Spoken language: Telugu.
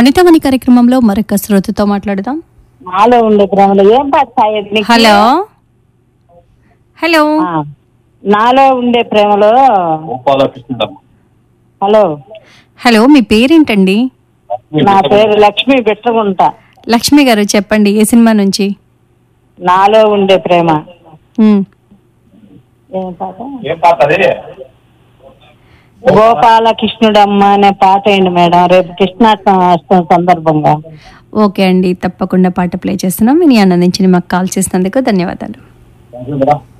వనితమణి కార్యక్రమంలో మరొక శ్రోతతో మాట్లాడదాం నాలో ఉండే ప్రేమలో ఏం పాట సాయద్ నీకు? హలో హలో ఆ, నాలో ఉండే ప్రేమలో హలో హలో మీ పేరేంటండి నా పేరు లక్ష్మి బిట్టగుంట లక్ష్మి గారు చెప్పండి ఏ సినిమా నుంచి నాలో ఉండే ప్రేమ ఉమ్, ఏం పాట ఏం పాత అది గోపాలకృష్ణుడమ్మ అనే పాట ఏంటి మేడం రేపు కృష్ణాష్టమి సందర్భంగా ఓకే అండి తప్పకుండా పాట ప్లే చేస్తున్నాం విని ఆనందించి మాకు కాల్ చేసినందుకు ధన్యవాదాలు థాంక్యూ మేడం